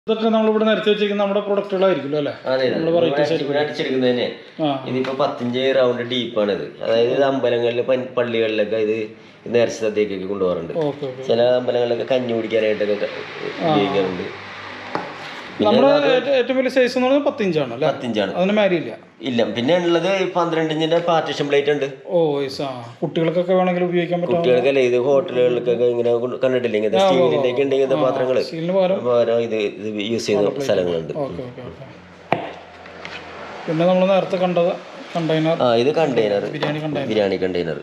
ഇതൊക്കെ നമ്മളിവിടെ നിരത്തി വെച്ചിരിക്കുന്ന നമ്മുടെ പ്രൊഡക്റ്റുകളായിരിക്കുമല്ലോ അല്ലേ അതെ അതെ. നമ്മള് varieties ഇവിടെ ഇവിടെ അടിച്ചെടുക്കുന്നത് തന്നെ ആ ഇതിപ്പോ പത്തിഞ്ച് റൗണ്ട് ഡീപ്പാണിത് അതായത് ഇത് അമ്പലങ്ങളില് പൻ- പള്ളികളിലൊക്കെ ഇത് നേർച്ച സദ്യക്കൊക്കെ കൊണ്ടുപോകാറുണ്ട് ഓക്കെ ഓക്കെ ചില അമ്പലങ്ങളിലൊക്കെ കഞ്ഞി കുടിക്കാനായിട്ടൊക്കെ ക- ഉപയോഗിക്കാറുണ്ട് നമ്മുടെ ഏറ്റ- ഏറ്റവും വലിയ സൈസ് എന്ന് പറയുന്നത് പത്തിഞ്ചാണ് അല്ലേ പത്തിഞ്ചാണ് അതിന് മാരി ഇല്ല ഇല്ല പിന്നെ ഉള്ളത് ഈ പന്ത്രണ്ട് ഇഞ്ചിന്റെ പാർട്ടീഷൻ പ്ലേറ്റ് ഉണ്ട് ഓ yes, ആ കുട്ടികൾക്കൊക്കെ വേണമെങ്കിൽ ഉപയോഗിക്കാൻ പറ്റും കുട്ടികൾക്കല്ലേ ഇത് ഹോട്ടലുകൾക്കൊക്കെ ഇങ്ങനെ കൊണ്ട് കണ്ടിട്ടില്ല ഇങ്ങനത്തെ സ്റ്റീലിന്റെ ഒക്കെ ഉണ്ട് ഇങ്ങനത്തെ പാത്രങ്ങള് സ്റ്റീലിന് പകരം അപ്പൊ ഓരോ ഇത് ഇത് യൂസ് ചെയ്യുന്ന സ്ഥലങ്ങളുണ്ട് ഓക്കെ ഓക്കെ ഓക്കെ പിന്നെ നമ്മൾ നേരത്തെ കണ്ടത് കണ്ടെയ്നർ ആ ഇത് container biryani container biryani container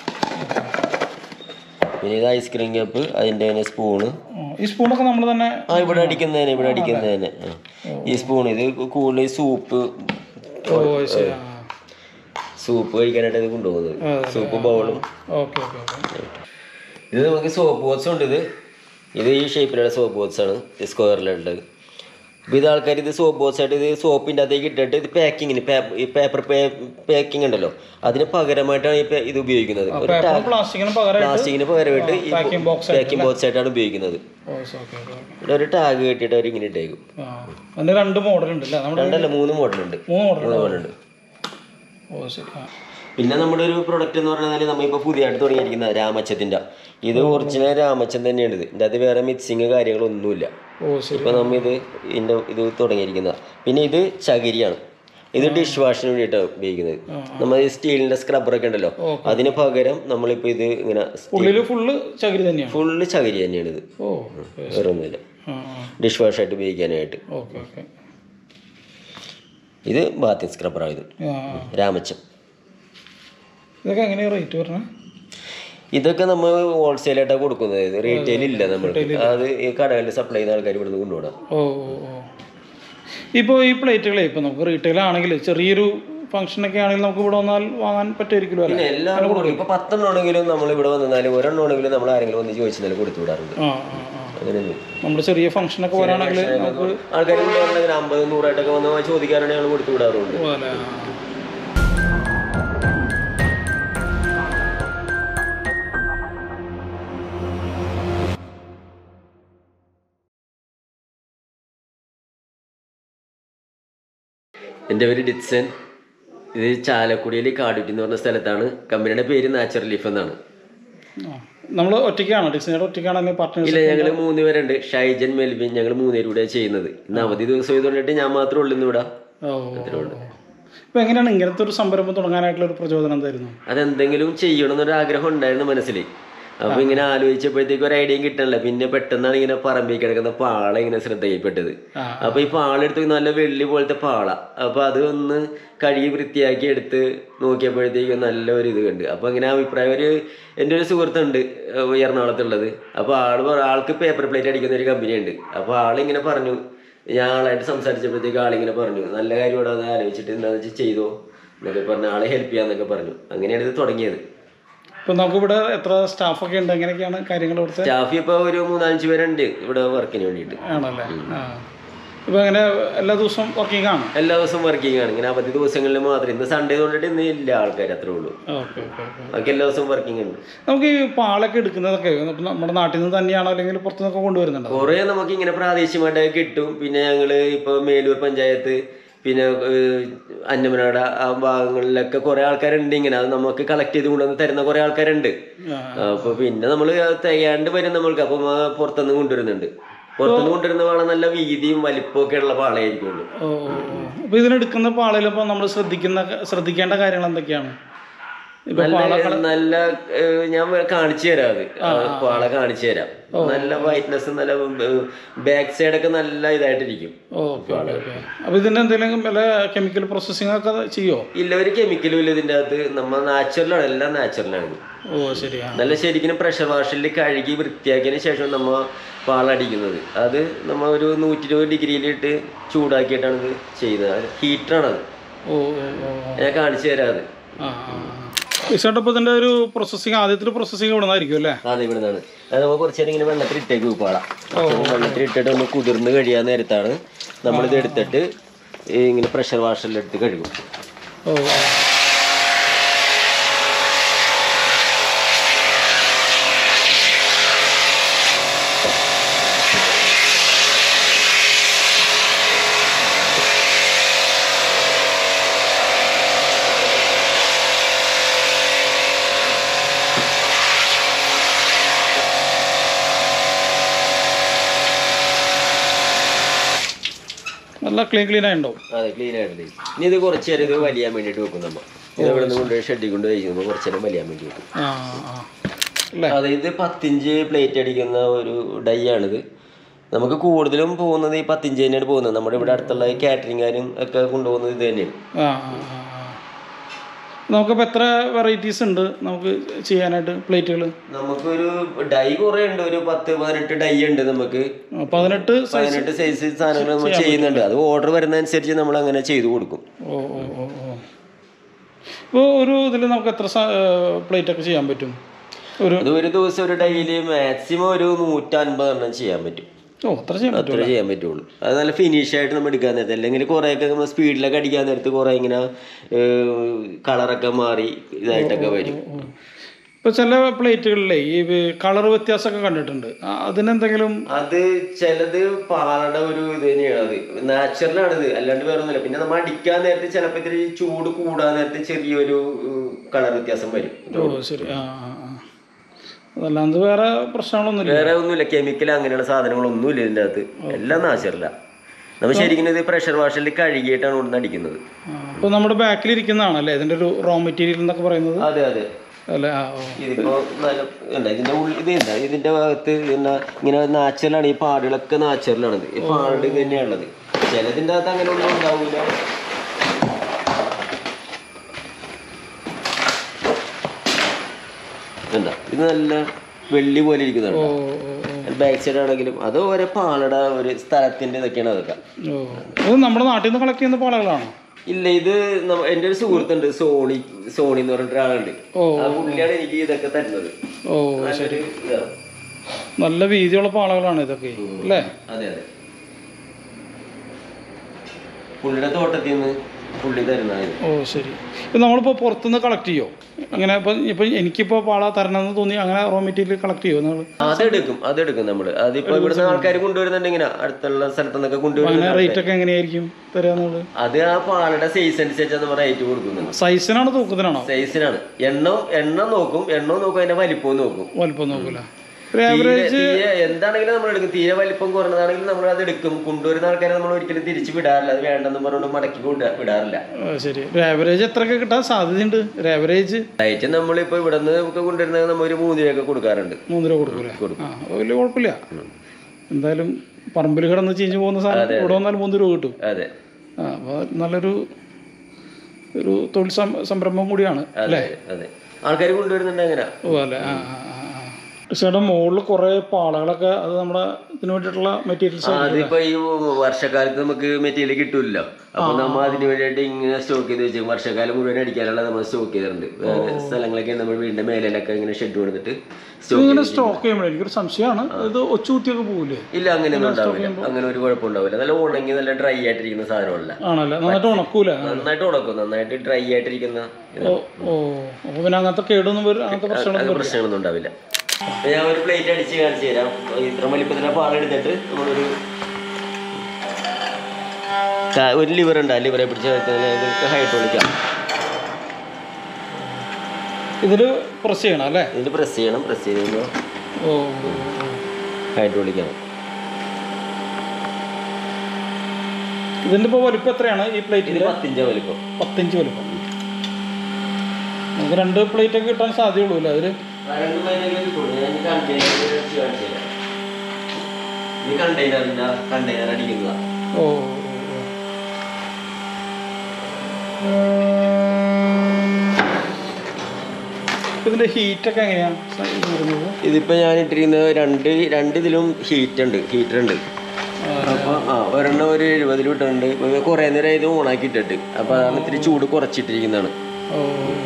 പിന്നെ ഇത് ഐസ്ക്രീം കപ്പ് അതിന്റെ തന്നെ സ്പൂണ് ഈ സ്പൂണൊക്കെ നമ്മൾ തന്നെ ആ ഇവിടെ അടിക്കുന്നതിന് ഇവിടെ അടിക്കുന്നതിന് ആ. ഈ സ്പൂൺ ഇത് കൂടുതൽ സൂപ്പ് ഓ ശരി ആ സൂപ്പ് കഴിക്കാനായിട്ട് ഇത് കൊണ്ടുപോകുന്നത് സൂപ്പ് ബൗളും ഓക്കെ ഓക്കെ ഓക്കെ ഇത് നമുക്ക് സോപ്പ് ബോക്സ് ഉണ്ട് ഇത് ഇത് ഈ ഷേപ്പിലുള്ള സോപ്പ് ബോക്സ് ആണ് സ്ക്വയറിലുള്ളത് അപ്പോൾ ഇത് ആൾക്കാർ ഇത് സോപ്പ് ബോക്സ് ആയിട്ട് ഇത് സോപ്പിൻ്റെ അകത്തേക്ക് ഇട്ടിട്ട് ഇത് പാക്കിങ്ങിന് ഈ പേപ്പർ പാക്കിംഗ് ഉണ്ടല്ലോ അതിന് പകരമായിട്ടാണ് ഈ പേ- ഇത് ഉപയോഗിക്കുന്നത് ഒരു പേപ്പർ പ്ലാസ്റ്റിക്കിന് പകരമായിട്ട് പ്ലാസ്റ്റിക്കിന് പകരമായിട്ട് ഈ പാക്കിംഗ് ബോക്സ് പാക്കിംഗ് ബോക്സ് ആയിട്ടാണ് ഉപയോഗിക്കുന്നത് ഓ ഓക്കെ ഓക്കെ ഓക്കെ ഇവിടെ ഒരു ടാഗ് കെട്ടിയിട്ട് അവർ ഇങ്ങനെ ഇട്ടേക്കും ആ അതിന് രണ്ട് മോഡൽ ഉണ്ട് അല്ലേ നമ്മുടെ രണ്ടല്ല മൂന്ന് മോഡലുണ്ട് മൂന്ന് മോഡൽ മൂന്ന് മോഡലുണ്ട് ഓ ശരി ആ പിന്നെ നമ്മുടെ ഒരു പ്രൊഡക്റ്റ് എന്ന് പറഞ്ഞാൽ നമ്മളിപ്പോൾ പുതിയതായിട്ട് തുടങ്ങിയിരിക്കുന്ന രാമച്ചത്തിൻ്റെ ഇത് ഒറിജിനൽ രാമച്ചൻ തന്നെയാണ് ഇത് ഇതിൻ്റെ അത് വേറെ മിക്സിങ് കാര്യങ്ങളൊന്നുമില്ല ഓ ശരി ഇപ്പോൾ നമ്മൾ ഇത് ഇതിൻ്റെ ഇത് തുടങ്ങിയിരിക്കുന്നത് പിന്നെ ഇത് ചകിരിയാണ് ഇത് ഡിഷ് വാഷിന് വേണ്ടിയിട്ടാണ് ഉപയോഗിക്കുന്നത് നമ്മൾ ഈ സ്റ്റീലിൻ്റെ സ്ക്രബ്ബറൊക്കെ ഉണ്ടല്ലോ അതിന് പകരം നമ്മളിപ്പോൾ ഇത് ഇങ്ങനെ ഉള്ളിൽ ഫുള്ള് ചകിരി തന്നെയാണ് ഫുള്ള് ചകിരി തന്നെയാണ് ഇത് ഓ വേറെ ഒന്നുമില്ല ആ ആ ഡിഷ് വാഷായിട്ട് ഉപയോഗിക്കാനായിട്ട് ഓക്കെ ഓക്കെ ഇത് ബാത്തിങ് സ്ക്രബ്ബറാണ് ഇത് ആ ആ. രാമച്ചം ഇതൊക്കെ എങ്ങനെയാണ് റേറ്റ് വരുന്നത് ഇതൊക്കെ നമ്മൾ ഹോൾസെയിലായിട്ടാണ് കൊടുക്കുന്നത് ഇത് റീറ്റെയിൽ ഇല്ല നമ്മൾക്ക് അത് ഈ കടകളിൽ സപ്ലൈ ചെയ്യുന്ന ആൾക്കാർ ഇവിടുന്ന് കൊണ്ടുപോകണം ഓ ഓ ഓ ഇപ്പോൾ ഈ പ്ലേറ്റുകളെ ഇപ്പോൾ നമുക്ക് റീറ്റെയിൽ ആണെങ്കിൽ ചെറിയൊരു ഫംഗ്ഷനൊക്കെ ആണെങ്കിൽ നമുക്ക് ഇവിടെ വന്നാൽ വാങ്ങാൻ പറ്റുമായിരിക്കുമല്ലോ അല്ലേ പിന്നെ എല്ലാവരും കൊടുക്കും ഇപ്പൊ പത്തെണ്ണം ആണെങ്കിലും നമ്മൾ ഇവിടെ വന്നാലും ഒരെണ്ണം ആണെങ്കിലും നമ്മൾ ആരെങ്കിലും വന്ന് ചോദിച്ചാലും കൊടുത്തു വിടാറുണ്ട് ആ ആ ആ അങ്ങനെയൊന്നും നമ്മൾ ചെറിയ ഫംഗ്ഷനൊക്കെ വരാണെങ്കിൽ നമുക്ക് ആൾക്കാർ കൊണ്ടുവരണമെങ്കിൽ അമ്പത് നൂറായിട്ടൊക്കെ വന്ന് ചോദിക്കാറുണ്ടെങ്കിൽ ഞങ്ങൾ കൊടുത്തു വിടാറുണ്ട് പോലെ എൻ്റെ പേര് ഡിറ്റ്സൺ ഇത് ചാലക്കുടിയിൽ കാടുറ്റി എന്ന് പറഞ്ഞ സ്ഥലത്താണ് കമ്പനിയുടെ പേര് നാച്ചുറൽ ലീഫ് എന്നാണ് നമ്മൾ ഒറ്റയ്ക്കാണോ ഡിസ്നിയുടെ ഒറ്റയ്ക്കാണോ അല്ലെങ്കിൽ പാർട്ട്നേഴ്സ് ഇല്ല ഞങ്ങൾ മൂന്ന് പേരുണ്ട് ഷൈജൻ മെൽവിൻ ഞങ്ങൾ മൂന്നുപേരും കൂടെ ചെയ്യുന്നത് ഇന്ന് അവധി ദിവസം ഇതുകൊണ്ടിട്ട് ഞാൻ മാത്രമേ ഉള്ളൂ ഇന്ന് ഇവിടെ ഓ ഇപ്പം എങ്ങനെയാണ് ഇങ്ങനത്തെ ഒരു സംരംഭം തുടങ്ങാനായിട്ടുള്ള ഒരു പ്രചോദനം എന്തായിരുന്നു അതെന്തെങ്കിലും ചെയ്യണം എന്നൊരു ആഗ്രഹം ഉണ്ടായിരുന്നു മനസ്സിൽ അപ്പൊ ഇങ്ങനെ ആലോചിച്ചപ്പോഴത്തേക്ക് ഒരു ഐഡിയയും കിട്ടണില്ല പിന്നെ പെട്ടെന്നാണ് ഇങ്ങനെ പറമ്പിൽ കിടക്കുന്ന പാള ഇങ്ങനെ ശ്രദ്ധയിൽപ്പെട്ടത് ആ. അപ്പൊ ഈ പാളെടുത്ത് നല്ല വെള്ളി പോലത്തെ പാള അപ്പൊ അത് ഒന്ന് കഴുകി വൃത്തിയാക്കി എടുത്ത് നോക്കിയപ്പോഴത്തേക്ക് നല്ല ഒരു ഇത് കണ്ട് അപ്പൊ ഇങ്ങനെ അഭിപ്രായം ഒരു എൻ്റെ ഒരു സുഹൃത്തുണ്ട് ഏഹ് എറണാകുളത്തുള്ളത് അപ്പൊ ആള് പറ- ആൾക്ക് പേപ്പർ പ്ലേറ്റ് അടിക്കുന്ന ഒരു കമ്പനിയുണ്ട് അപ്പൊ ആളിങ്ങനെ പറഞ്ഞു ഞാൻ ആളായിട്ട് സംസാരിച്ചപ്പോഴത്തേക്ക് ആളിങ്ങനെ പറഞ്ഞു നല്ല കാര്യം ഇവിടെ അത് ആലോചിച്ചിട്ട് എന്താണെന്ന് വെച്ചാൽ ചെയ്തോ എന്നൊക്കെ പറഞ്ഞ് ആളെ ഹെൽപ്പ് ചെയ്യാന്നൊക്കെ പറഞ്ഞു അങ്ങനെയാണ് ഇത് തുടങ്ങിയത് ഇപ്പം നമുക്കിവിടെ എത്ര സ്റ്റാഫൊക്കെ ഉണ്ട് എങ്ങനെയൊക്കെയാണ് കാര്യങ്ങൾ ഇവിടുത്തെ സ്റ്റാഫ് ഇപ്പൊ ഒരു മൂന്നാലഞ്ച് പേരുണ്ട് ഇവിടെ വർക്കിന് വേണ്ടിയിട്ട് ആണല്ലേ ആ ഇപ്പം എങ്ങനെ എല്ലാ ദിവസവും വർക്കിംഗ് ആണ് എല്ലാ ദിവസവും വർക്കിംഗ് ആണ് ഇങ്ങനെ അവധി ദിവസങ്ങളിൽ മാത്രം ഇന്ന് സൺഡേ കൊണ്ടിട്ട് ഇന്ന് ഇല്ല ആൾക്കാർ അത്രേ ഉള്ളൂ ഓക്കെ ഓക്കെ ഓക്കെ ബാക്കി എല്ലാ ദിവസവും വർക്കിംഗ് ഉണ്ട് നമുക്ക് ഈ പാലൊക്കെ എടുക്കുന്നതൊക്കെ ഇപ്പം നമ്മുടെ നാട്ടിൽ നിന്ന് തന്നെയാണോ അല്ലെങ്കിൽ പുറത്തുനിന്നൊക്കെ കൊണ്ടുവരുന്നുണ്ടോ കുറേ നമുക്ക് ഇങ്ങനെ പ്രാദേശികമായിട്ടൊക്കെ കിട്ടും പിന്നെ ഞങ്ങള് ഇപ്പൊ മേലൂർ പഞ്ചായത്ത് പിന്നെ ഏഹ്, അന്നമനാട് ആ ഭാഗങ്ങളിലൊക്കെ കുറെ ആൾക്കാരുണ്ട് ഇങ്ങനെ അത് നമുക്ക് കളക്ട് ചെയ്ത് കൊണ്ടുവന്ന് തരുന്ന കുറെ ആൾക്കാരുണ്ട് ആ. അപ്പൊ പിന്നെ നമ്മൾ തികയാണ്ട് വരും നമ്മൾക്ക് അപ്പം ആ പുറത്തുനിന്ന് കൊണ്ടുവരുന്നുണ്ട് പുറത്തുനിന്ന് കൊണ്ടുവരുന്ന പാള നല്ല വീതിയും വലിപ്പവും ഒക്കെ ഉള്ള പാളയായിരിക്കുള്ളൂ ഓ ഓ ഓ. അപ്പൊ ഇതിനെടുക്കുന്ന പാളയിൽ ഇപ്പൊ നമ്മൾ ശ്രദ്ധിക്കുന്ന ശ്രദ്ധിക്കേണ്ട കാര്യങ്ങൾ എന്തൊക്കെയാണ് ഇപ്പൊ നല്ല നല്ല ഏഹ്, ഞാൻ കാണിച്ചു തരാം അത് പാള കാണിച്ചു തരാം നല്ല വൈറ്റ്നസ് നല്ല ബാക്ക് സൈഡ് ഒക്കെ നല്ല ഇതായിട്ടിരിക്കും ഓക്കെ ഓക്കെ ഓക്കെ അപ്പൊ ഇതിന്റെ എന്തെങ്കിലും വല്ല കെമിക്കൽ പ്രോസസ്സിംഗ് ഒക്കെ ചെയ്യോ ഇല്ല ഒരു കെമിക്കലും ഇല്ല ഇതിന്റെ അകത്ത് നമ്മ നാച്ചുറലാണ് എല്ലാം നാച്ചുറലാണ് ഓ ശരിയാ നല്ല ശരിക്കും പ്രഷർ വാഷിൽ കഴുകി വൃത്തിയാക്കിയതിന് ശേഷം നമ്മ പാളടിക്കുന്നത് അത് നമ്മ ഒരു നൂറ്റി ഇരുപത് ഡിഗ്രിയിലിട്ട് ചൂടാക്കിയിട്ടാണ് ഇത് ചെയ്യുന്നത് ഹീറ്ററാണത് ഓ ഓ ഓ ഓ. ഞാൻ കാണിച്ചു തരാം അത് ആ വിശേഷപ്പോൾ ഇതിന്റെ ഒരു പ്രോസസ്സിങ് ആദ്യത്തെ പ്രോസസ്സിങ് ഇവിടെ നിന്നായിരിക്കും അല്ലേ അതെ ഇവിടെ നിന്നാണ് അത് നമ്മൾ കുറച്ച് നേരം ഇങ്ങനെ വെള്ളത്തിൽ ഇട്ടേക്ക് പാള വെള്ളത്തിൽ ഇട്ടിട്ട് ഒന്ന് കുതിർന്ന് കഴിയാൻ നേരത്താണ് നമ്മളിത് എടുത്തിട്ട് ഈ ഇങ്ങനെ പ്രഷർ വാഷറിലെടുത്ത് കഴുകും ഓ ഓ. നല്ല ക്ലീൻ ക്ലീൻ ആയി ഉണ്ടാവും അതെ ക്ലീൻ ആയിട്ടുണ്ട് ഇനി ഇത് കുറച്ച് നേരം ഇത് വലിയാൻ വേണ്ടിയിട്ട് വെക്കും നമ്മൾ ഇത് ഇവിടെ നിന്ന് കൊണ്ടുപോയി ഷെഡിൽ കൊണ്ട് കഴിക്കുമ്പോൾ കുറച്ച് നേരം വലിയാൻ വേണ്ടി വെക്കും ആ ആ അല്ലേ അതെ ഇത് പത്തിഞ്ച് പ്ലേറ്റ് അടിക്കുന്ന ഒരു ഡൈ ആണിത് നമുക്ക് കൂടുതലും പോകുന്നത് ഈ പത്തിഞ്ച് തന്നെയാണ് പോകുന്നത് നമ്മുടെ ഇവിടെ അടുത്തുള്ള ഈ കാറ്ററിംഗുകാരും ഒക്കെ കൊണ്ടുപോകുന്നത് ഇത് തന്നെയാണ് ആ ആ ആ ആ. നമുക്കിപ്പോൾ എത്ര വെറൈറ്റീസ് ഉണ്ട് നമുക്ക് ചെയ്യാനായിട്ട് പ്ലേറ്റുകൾ നമുക്കൊരു ഡൈ കുറേ ഉണ്ട് ഒരു പത്ത് പതിനെട്ട് ഡൈ ഉണ്ട് നമുക്ക് പതിനെട്ട് പതിനെട്ട് സൈസ് സാധനങ്ങൾ നമ്മൾ ചെയ്യുന്നുണ്ട് അത് ഓർഡർ വരുന്നതനുസരിച്ച് നമ്മൾ അങ്ങനെ ചെയ്തു കൊടുക്കും ഓ ഓ ഓ ഓ ഇപ്പോൾ ഒരു ഇതിൽ നമുക്ക് എത്ര പ്ലേറ്റ് ഒക്കെ ചെയ്യാൻ പറ്റും ഒരു അത് ഒരു ദിവസം ഒരു ഡൈയില് മാക്സിമം ഒരു നൂറ്റൻപത് എണ്ണം ചെയ്യാൻ പറ്റും ഓ അത്ര ചെയ്യാൻ പറ്റും അത്ര ചെയ്യാൻ പറ്റുള്ളൂ അത് നല്ല ഫിനിഷ് ആയിട്ട് നമ്മൾ എടുക്കാൻ നേരത്തെ അല്ലെങ്കിൽ കുറേയൊക്കെ നമ്മൾ സ്പീഡിലൊക്കെ അടിക്കാൻ നേരത്ത് കുറേ ഇങ്ങനെ കളറൊക്കെ മാറി ഇതായിട്ടൊക്കെ വരും ഇപ്പോൾ ചില പ്ലേറ്റുകളിലെ ഈ കളർ വ്യത്യാസമൊക്കെ കണ്ടിട്ടുണ്ട് ആ, അതിനെന്തെങ്കിലും അത് ചിലത് പാലയുടെ ഒരു ഇത് തന്നെയാണ് അത് നാച്ചുറലാണ് ഇത് അല്ലാണ്ട് വേറെ ഒന്നുമില്ല പിന്നെ നമ്മൾ അടിക്കാൻ നേരത്തെ ചിലപ്പോൾ ഇത്തിരി ചൂട് കൂടാൻ നേരത്തെ ചെറിയൊരു കളർ വ്യത്യാസം വരും ഓ ശരി ആ ആ ആ അതല്ലാണ്ട് വേറെ പ്രശ്നങ്ങളൊന്നുമില്ല വേറെ ഒന്നുമില്ല കെമിക്കൽ അങ്ങനെയുള്ള സാധനങ്ങളൊന്നുമില്ല ഇതിൻ്റെ അകത്ത് എല്ലാം നാച്ചുറല നമ്മൾ ശരിക്കും ഇത് പ്രഷർ വാഷറിൽ കഴുകിയിട്ടാണ് ഇവിടുന്ന് അടിക്കുന്നത് അപ്പോൾ നമ്മുടെ ബാക്കിൽ ഇരിക്കുന്നതാണല്ലേ ഇതിൻ്റെ ഒരു റോ മെറ്റീരിയൽ എന്നൊക്കെ പറയുന്നത് അതെ അതെ അല്ലേ ആ ഓ ഇതിപ്പോ നല്ല എന്താ ഇതിന്റെ ഉള്ളിൽ ഇത് എന്താ ഇതിന്റെ ഭാഗത്ത് പിന്നെ ഇങ്ങനെ നാച്ചുറലാണ് ഈ പാടുകളൊക്കെ നാച്ചുറലാണ് ഇത് ഈ പാട് ഇത് തന്നെയാണുള്ളത് ചിലതിന്റെ അകത്ത് അങ്ങനെ ഒന്നും ഉണ്ടാവില്ല എന്താ ഇത് നല്ല വെള്ളി പോലെ ഇരിക്കുന്നതാണ് ഓ ഓ ഓ ബാക്ക് സൈഡ് ആണെങ്കിലും അത് ഓരോ പാലട ഒരു സ്ഥലത്തിന്റെ ഇതൊക്കെയാണ് അതൊക്കെ ഓ ഇത് നമ്മുടെ നാട്ടിൽ നിന്ന് കളക്ട് ചെയ്യുന്ന പാളകളാണോ ഇല്ല ഇത് നമ്മ- എൻ്റെ ഒരു സുഹൃത്തുണ്ട് സോണി സോണി എന്ന് പറഞ്ഞിട്ട് ഒരാളുണ്ട് ഓ. ആ പുള്ളിയാണ് എനിക്ക് ഇതൊക്കെ തരുന്നത് ഓ നല്ലൊരു ഇതാണ്. നല്ല വീതിയുള്ള പാളകളാണ് ഇതൊക്കെ അല്ലേ അതെ അതെ പുള്ളിയുടെ തോട്ടത്തിൽ നിന്ന് പുള്ളി തരുന്നതായത് ഓ ശരി ഇപ്പം നമ്മളിപ്പോൾ പുറത്തുനിന്ന് കളക്ട് ചെയ്യുമോ അങ്ങനെ ഇപ്പം ഇപ്പം എനിക്കിപ്പോൾ പാള തരണമെന്ന് തോന്നി അങ്ങനെ റോ മെറ്റീരിയൽ കളക്ട് ചെയ്യുമോ നമ്മൾ അതെടുക്കും അതെടുക്കും നമ്മള് അതിപ്പോ ഇവിടുന്ന് ആൾക്കാർ കൊണ്ടുവരുന്നുണ്ട് ഇങ്ങനെ അടുത്തുള്ള സ്ഥലത്തു നിന്നൊക്കെ അങ്ങനെ കൊണ്ടുവരുന്നുണ്ട് റേറ്റ് ഒക്കെ എങ്ങനെയായിരിക്കും തരിക എന്നുള്ളത് അത് ആ പാലയുടെ സൈസ് അനുസരിച്ചാണ് നമ്മൾ റേറ്റ് കൊടുക്കുന്നത് സൈസിനാണോ തൂക്കത്തിനാണോ സൈസിനാണ് എണ്ണം എണ്ണം നോക്കും എണ്ണം നോക്കും അതിന്റെ വലിപ്പവും നോക്കും വലിപ്പം നോക്കൂല ഒരു തീരെ- ആവറേജ് തീരെ എന്താണെങ്കിലും നമ്മൾ എടുക്കും തീരെ വലിപ്പം കുറഞ്ഞതാണെങ്കിൽ നമ്മൾ അത് എടുക്കും കൊണ്ടുവരുന്ന ആൾക്കാരെ നമ്മൾ ഒരിക്കലും തിരിച്ച് വിടാറില്ല അത് വേണ്ടെന്ന് പറഞ്ഞുകൊണ്ട് മടക്കി കൊണ്ട് വിടാറില്ല ശരി ഒരു ആവറേജ് എത്രയൊക്കെ കിട്ടാൻ സാധ്യതയുണ്ട് ഒരു ആവറേജ് റേറ്റ് നമ്മളിപ്പോ ഇവിടെ നിന്ന് നമുക്ക് കൊണ്ടുവരുന്നത് നമ്മൾ ഒരു മൂന്ന് രൂപയൊക്കെ കൊടുക്കാറുണ്ട് മൂന്ന് രൂപ കൊടുക്കൂലേ ആ അപ്പോൾ വലിയ കുഴപ്പമില്ല എന്തായാലും പറമ്പിൽ കിടന്ന് ചീഞ്ഞ് പോകുന്ന സാധനം ഇവിടെ വന്നാൽ മൂന്ന് രൂപ കിട്ടും അതെ ആ അപ്പോൾ നല്ലൊരു ഒരു തൊഴിൽ സം- സംരംഭം കൂടിയാണ് അതെ അതെ ആൾക്കാർ കൊണ്ടുവരുന്നുണ്ട് അങ്ങനെ ഓ അല്ലേ ആ ആ ആ ചേട്ടാ മുകളിൽ കുറേ പാളകളൊക്കെ അത് നമ്മുടെ ഇതിന് വേണ്ടിയിട്ടുള്ള മെറ്റീരിയൽസ് അതിപ്പോ ഈ വർഷക്കാലത്ത് നമുക്ക് മെറ്റീരിയൽ കിട്ടൂല്ലോ അപ്പൊ നമ്മൾ അതിന് വേണ്ടിയിട്ട് ഇങ്ങനെ സ്റ്റോക്ക് ചെയ്ത് വെച്ചു വർഷക്കാലം മുഴുവൻ അടിക്കാനുള്ള നമ്മൾ സ്റ്റോക്ക് ചെയ്തിട്ടുണ്ട് വേറെ സ്ഥലങ്ങളൊക്കെ നമ്മൾ വീടിന്റെ മേലിലൊക്കെ ഇങ്ങനെ ഷെഡ് കൊടുത്തിട്ട് സ്റ്റോക്ക് ഇങ്ങനെ സ്റ്റോക്ക് ചെയ്യുമ്പോൾ എനിക്കൊരു സംശയമാണ് ഇത് ഒച്ചുകുത്തിയൊക്കെ പോകില്ലേ ഇല്ല അങ്ങനെയൊന്നും ഉണ്ടാവില്ല അങ്ങനെ ഒരു കുഴപ്പം ഉണ്ടാവില്ല നല്ല ഉണങ്ങി നല്ല ഡ്രൈ ആയിട്ടിരിക്കുന്ന സാധനമല്ല ആണല്ലേ നന്നായിട്ട് ഉണക്കൂല നന്നായിട്ട് ഉണക്കും നന്നായിട്ട് ഡ്രൈ ആയിട്ടിരിക്കുന്ന ഇത്. ഓ ഓ അപ്പോൾ പിന്നെ അങ്ങനത്തെ കേടൊന്നും വരും അങ്ങനത്തെ പ്രശ്നങ്ങളൊന്നും അങ്ങനെ പ്രശ്നങ്ങളൊന്നും ഉണ്ടാവില്ല അപ്പൊ ഞാൻ ഒരു പ്ലേറ്റ് അടിച്ച് കാണിച്ചു തരാം ഇത്ര വലിപ്പത്തിലെ പാലെടുത്തിട്ട് നമ്മളൊരു ക- ഒരു ലിവർ ഉണ്ട് ആ ലിവറെ പിടിച്ച് ഹൈറ്റ് വിളിക്കാം ഇതിൽ പ്രസ് ചെയ്യണം അല്ലേ ഇതിൽ പ്രസ് ചെയ്യണം പ്രസ് ചെയ്യുമ്പോൾ ഓ ഹൈറ്റ് വിളിക്കണം ഇതിൻ്റെ ഇപ്പോൾ വലിപ്പം എത്രയാണ് ഈ ഇത് പ്ലേറ്റിൻ്റെ പത്തിഞ്ച വലിപ്പം പത്തിഞ്ച് വലിപ്പം നമുക്ക് രണ്ട് പ്ലേറ്റ് ഒക്കെ കിട്ടാൻ സാധ്യതയുള്ളൂ അല്ലേ അതിൽ രണ്ട് മൈനൊക്കെ കിട്ടുള്ളൂ. ഞാൻ കണ്ടെയ്നർ അടിച്ച് കാണിച്ചു തരാം ഇത് കണ്ടെയ്നറിന്റെ കണ്ടെയ്നർ അടിക്കുന്നതാ ഓ ഇതിൻ്റെ ഹീറ്റൊക്കെ എങ്ങനെയാണ് വരുന്നത് ഇതിപ്പോ ഞാൻ ഇട്ടിരിക്കുന്ന രണ്ട് രണ്ട് ഇതിലും ഹീറ്റ് ഉണ്ട് ഹീറ്റർ ഉണ്ട് അപ്പൊ ആ ഒരെണ്ണം ഒരു എഴുപതിൽ ഇട്ടുണ്ട് ഇപ്പൊ കുറെ നേരം ഇത് ഓണാക്കി ഇട്ടിട്ട് അപ്പൊ അതാണ് ഇത്തിരി ചൂട് കുറച്ചിട്ടിരിക്കുന്നതാണ് ഓ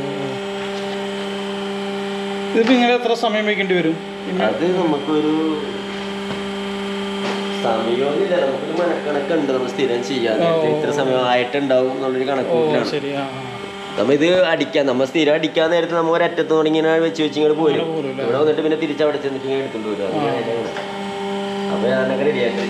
ഇതിപ്പോൾ ഇങ്ങനെ എത്ര സമയം വയ്ക്കേണ്ടി വരും അത് നമുക്കൊരു സമയമൊന്നുമില്ല നമുക്കൊരു മനക്കണക്കുണ്ട് നമ്മൾ സ്ഥിരം ചെയ്യാൻ നേരത്ത് ഇത്ര സമയം ആയിട്ടുണ്ടാവും എന്നുള്ളൊരു കണക്കൂട്ടിലാണ് ശരി ആ ആ. നമ്മ ഇത് അടിക്കാൻ നമ്മൾ സ്ഥിരം അടിക്കാൻ നേരത്ത് നമ്മൾ ഒരറ്റത്ത് തുടങ്ങി ഇങ്ങനെ വെച്ച് വെച്ച് ഇങ്ങോട്ട് പോരും പോരുമല്ലേ? ഇവിടെ വന്നിട്ട് പിന്നെ തിരിച്ച് അവിടെ ചെന്നിട്ട് ഇങ്ങനെ എടുത്തോണ്ട് വരും അങ്ങനെ ആയിട്ടാണ്. അപ്പൊ ഞാനൊക്കെ റെഡിയാക്കി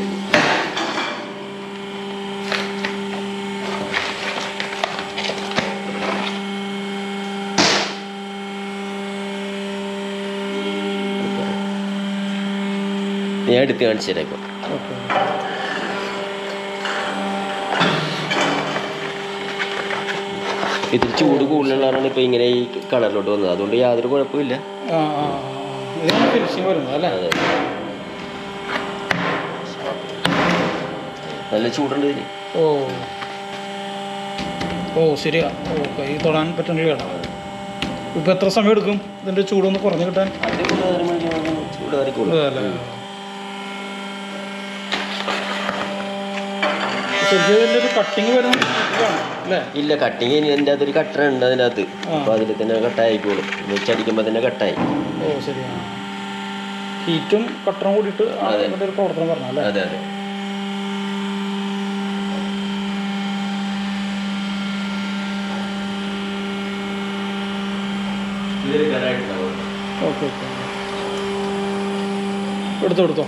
ഞാൻ എടുത്ത് കാണിച്ചു തരാം ഇപ്പൊ ഓക്കെ ഇതിൽ ചൂട് കൂടുതലുള്ളതാണ് ഇപ്പോൾ ഇങ്ങനെ ഈ കളറിലോട്ട് വന്നത് അതുകൊണ്ട് യാതൊരു കുഴപ്പമില്ല ആ ആ ആ. ഇതാണ് ഫിനിഷിങ് വരുന്നത് അല്ലേ അതെ നല്ല ചൂടുണ്ട് ഇതിന് ഓ ഓ ശരിയാ ഓ കൈ തൊടാൻ പറ്റുന്നില്ല കേട്ടോ ഇപ്പം എത്ര സമയം എടുക്കും ഇതിൻ്റെ ചൂടൊന്ന് കുറഞ്ഞു കിട്ടാൻ അത് ഒരു നേരം മണിക്കൂർ ചൂട് കറിക്കുള്ളൂ അല്ലേ ശരിക്കും ഇതിൻ്റെ ഒരു കട്ടിങ് വരുന്ന ഇതാണ് അല്ലേ ഇല്ല കട്ടിങ് ഇനി എൻ്റെ അകത്തൊരു കട്ടർ ഉണ്ട് അതിൻ്റെ അകത്ത് അപ്പോൾ അതിൽ തന്നെ കട്ടായിക്കോളും വെച്ചടിക്കുമ്പോൾ തന്നെ കട്ടായി ഓ ശരിയാണ് ഹീറ്റും കട്ടറും കൂടിയിട്ട് ആണ് അതെ. ഇതിൻ്റെ ഒരു പ്രവർത്തനം പറഞ്ഞ അല്ലേ അതെ അതെ ഓക്കെ ഓക്കെ എടുത്തോ എടുത്തോ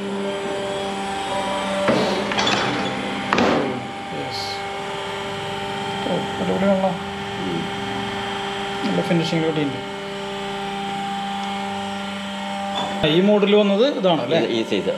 യെസ് ഓ അടിപൊളിയാണല്ലോ നല്ല ഫിനിഷിംഗ് കിട്ടിയിട്ടുണ്ട് ഈ മോഡൽ വന്നത് ഇതാണ് അല്ലേ ഈ സൈസ്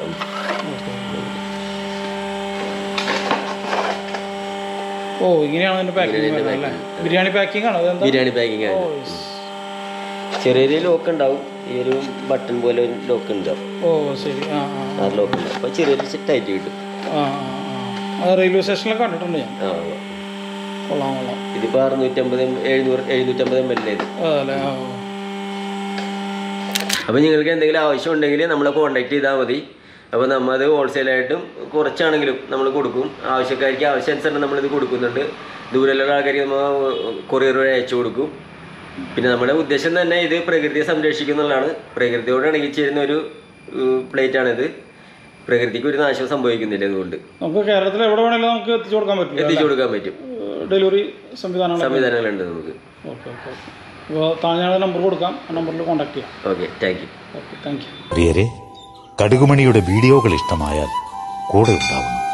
ഓ ഇങ്ങനെയാണ് അതിന്റെ പാക്കിംഗ് ഇങ്ങനെയാണ് വരുന്നത് അല്ലേ packing. ബിരിയാണി പാക്കിംഗ് ആണ് അതെന്താ ബിരിയാണി പാക്കിംഗ് ഓ ആണ് yes. ചെറിയൊരു ലോക്ക് ഉണ്ടാവും ഈ ഒരു ബട്ടൺ പോലെ ഒരു ലോക്ക് ഉണ്ടാവും ഓ ശരി ആ ആ ആ ലോക്ക് ഉണ്ടാവും അപ്പോൾ ചെറിയൊരു ടൈറ്റ് കിട്ടും ആ ആ ആ അത് റെയിൽവേ സ്റ്റേഷനിലൊക്കെ കണ്ടിട്ടുണ്ട് ഞാൻ ആ കൊള്ളാം കൊള്ളാം ഇതിപ്പോൾ അറുന്നൂറ്റമ്പത് എഴുന്നൂറ് എഴുന്നൂറ്റമ്പത് എം എൽ ഇത് അതല്ലേ ആ ഓ. അപ്പോൾ നിങ്ങൾക്ക് എന്തെങ്കിലും ആവശ്യം ഉണ്ടെങ്കിൽ നമ്മളെ കോൺടാക്ട് ചെയ്താൽ മതി അപ്പോൾ നമ്മൾ അത് ഹോൾസെയിലായിട്ടും കുറച്ചാണെങ്കിലും നമ്മൾ കൊടുക്കും ആവശ്യക്കാർക്ക് ആവശ്യാനുസരണം നമ്മളിത് കൊടുക്കുന്നുണ്ട് ദൂരെയുള്ള ആൾക്കാർക്ക് നമ്മൾ കൊറിയർ വഴി അയച്ചു കൊടുക്കും പിന്നെ നമ്മുടെ ഉദ്ദേശം തന്നെ ഇത് പ്രകൃതിയെ സംരക്ഷിക്കുന്നുള്ളതാണ് പ്രകൃതിയോട് ഇണങ്ങിച്ചേരുന്ന ഒരു പ്ലേറ്റാണിത് പ്രകൃതിക്ക് ഒരു നാശം സംഭവിക്കുന്നില്ല അതുകൊണ്ട് നമുക്ക് കേരളത്തിൽ എവിടെ വേണമെങ്കിലും നമുക്ക് എത്തിച്ചു കൊടുക്കാൻ പറ്റില്ല എത്തിച്ചു കൊടുക്കാൻ പറ്റും ഡെലിവറി സംവിധാനമാണ് സംവിധാനങ്ങളുണ്ട് നമുക്ക് ഓക്കെ ഓക്കെ ഓക്കെ അപ്പോൾ താഴെ നമ്പർ കൊടുക്കാം ആ നമ്പറിൽ കോൺടാക്ട് ചെയ്യാം okay thank you okay thank you പ്രിയരെ കടുകുമണിയുടെ വീഡിയോകൾ ഇഷ്ടമായാൽ കൂടെ ഉണ്ടാവുന്നു